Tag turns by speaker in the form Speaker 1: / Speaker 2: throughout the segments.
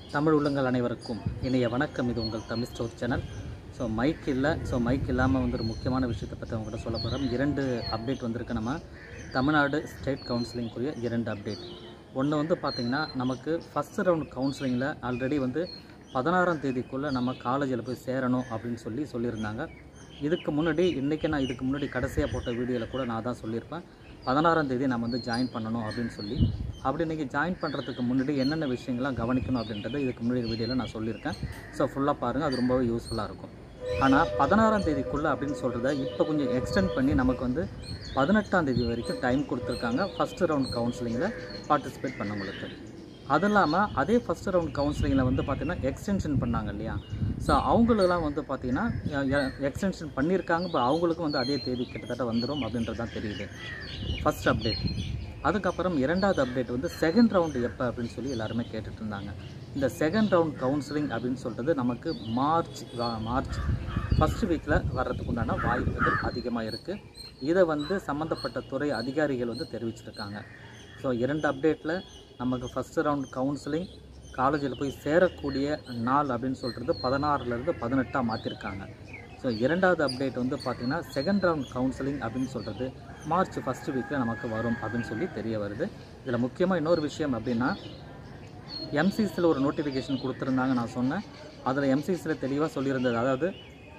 Speaker 1: தமிழ் உள்ளங்கள் அனைவருக்கும் இனிய வணக்கம் இது உங்கள் Tamil store channel so mic இல்லை ஸோ மைக் இல்லாமல் வந்து ஒரு முக்கியமான விஷயத்தை பற்றி உங்கள்கிட்ட சொல்ல போகிறோம் இரண்டு அப்டேட் வந்திருக்கு நம்ம தமிழ்நாடு ஸ்டேட் கவுன்சிலிங்குரிய இரண்டு அப்டேட் ஒன்று வந்து பார்த்திங்கன்னா நமக்கு ஃபஸ்ட் ரவுண்ட் கவுன்சிலிங்கில் ஆல்ரெடி வந்து பதினாறாம் தேதிக்குள்ளே நம்ம காலேஜில் போய் சேரணும் அப்படின்னு சொல்லி சொல்லியிருந்தாங்க இதுக்கு முன்னாடி இன்றைக்கி நான் இதுக்கு முன்னாடி கடைசியாக போட்ட வீடியோவில் கூட நான் தான் சொல்லியிருப்பேன் பதினாறாம் தேதி நம்ம வந்து ஜாயின் பண்ணணும் அப்படின்னு சொல்லி அப்படி இன்றைக்கி ஜாயின் பண்ணுறதுக்கு முன்னாடி என்னென்ன விஷயங்கள்லாம் கவனிக்கணும் அப்படின்றத இதுக்கு முன்னாடி வீடியோவில் நான் சொல்லியிருக்கேன் ஸோ ஃபுல்லாக பாருங்கள் அது ரொம்பவே யூஸ்ஃபுல்லாக இருக்கும் ஆனால் பதினாறாம் தேதிக்குள்ளே அப்படின்னு சொல்கிறத இப்போ கொஞ்சம் எக்ஸ்டெண்ட் பண்ணி நமக்கு வந்து பதினெட்டாம் தேதி வரைக்கும் டைம் கொடுத்துருக்காங்க ஃபஸ்ட்டு ரவுண்ட் கவுன்சிலிங்கில் பார்ட்டிசிபேட் பண்ணவங்களுக்கு அது இல்லாமல் அதே ஃபஸ்ட் ரவுண்ட் கவுன்சிலிங்கில் வந்து பார்த்திங்கன்னா எக்ஸ்டென்ஷன் பண்ணாங்க இல்லையா ஸோ அவங்களுக்கெல்லாம் வந்து பார்த்திங்கன்னா எக்ஸ்டென்ஷன் பண்ணியிருக்காங்க இப்போ அவங்களுக்கும் வந்து அதே தேதி கிட்டத்தட்ட வந்துடும் அப்படின்றது தான் தெரியுது ஃபஸ்ட் அப்டேட் அதுக்கப்புறம் இரண்டாவது அப்டேட் வந்து செகண்ட் ரவுண்டு எப்போ அப்படின்னு சொல்லி எல்லாருமே கேட்டுட்டு இருந்தாங்க இந்த செகண்ட் ரவுண்ட் கவுன்சிலிங் அப்படின்னு சொல்கிறது நமக்கு மார்ச் வா- மார்ச் ஃபஸ்ட் வீக்கில் வர்றதுக்கு உண்டான வாய்ப்புகள் அதிகமாக இருக்குது இதை வந்து சம்மந்தப்பட்ட துறை அதிகாரிகள் வந்து தெரிவிச்சிருக்காங்க ஸோ இரண்டு அப்டேட்டில் நமக்கு ஃபஸ்ட்டு ரவுண்ட் கவுன்சிலிங் காலேஜில் போய் சேரக்கூடிய நாள் அப்படின்னு சொல்கிறது பதினாறுலேருந்து பதினெட்டாக மாற்றிருக்காங்க ஸோ இரண்டாவது அப்டேட் வந்து பார்த்திங்கன்னா செகண்ட் ரவுண்ட் கவுன்சிலிங் அப்படின்னு சொல்கிறது மார்ச் ஃபஸ்ட்டு வீக்கில் நமக்கு வரும் அப்படின்னு சொல்லி தெரிய வருது இதில் முக்கியமாக இன்னொரு விஷயம் அப்படின்னா எம்சிசியில் ஒரு நோட்டிஃபிகேஷன் கொடுத்துருந்தாங்க நான் சொன்னேன் அதில் எம்சிசியில் தெளிவாக சொல்லியிருந்தது அதாவது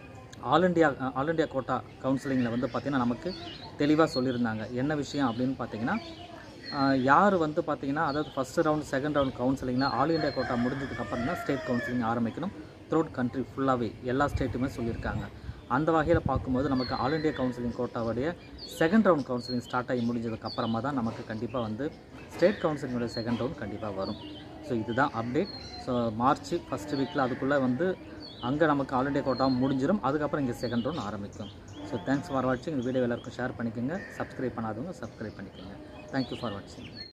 Speaker 1: all India all India quota கவுன்சிலிங்கில் வந்து பார்த்திங்கன்னா நமக்கு தெளிவாக சொல்லியிருந்தாங்க என்ன விஷயம் அப்படின்னு பார்த்தீங்கன்னா ஆஹ், யார் வந்து பார்த்தீங்கன்னா அதாவது ஃபஸ்ட்டு ரவுண்ட் செகண்ட் ரவுண்ட் கவுன்சிலிங்கில் ஆல் இண்டியா கோட்டா முடிஞ்சதுக்கப்புறம் தான் ஸ்டேட் கவுன்சிலிங் ஆரம்பிக்கணும் த்ரோட் கண்ட்ரி ஃபுல்லாகவே எல்லா ஸ்டேட்டுமே சொல்லியிருக்காங்க அந்த வகையில் பார்க்கும்போது நமக்கு ஆல் இண்டியா கவுன்சிலிங் கோட்டாவுடைய செகண்ட் ரவுண்ட் கவுன்சிலிங் ஸ்டார்ட் ஆகி முடிஞ்சதுக்கு அப்புறமா தான் நமக்கு கண்டிப்பாக வந்து ஸ்டேட் கவுன்சிலிங்கோட செகண்ட் ரவுண்ட் கண்டிப்பாக வரும் ஸோ இதுதான் அப்டேட் ஸோ மார்ச் ஃபஸ்ட் வீக்கில் அதுக்குள்ளே வந்து அங்கே நமக்கு ஆல் இண்டியா கோட்டா முடிஞ்சிடும் அதுக்கப்புறம் இங்கே செகண்ட் ரவுண்ட் ஆரம்பிக்கும் ஸோ தேங்க்ஸ் ஃபார் வாட்சிங் இந்த வீடியோ எல்லாருக்கும் ஷேர் பண்ணிக்கோங்க சப்ஸ்கிரைப் பண்ணாதவங்க சப்ஸ்கிரைப் பண்ணிக்கோங்க தேங்க்யூ ஃபார் வாட்சிங்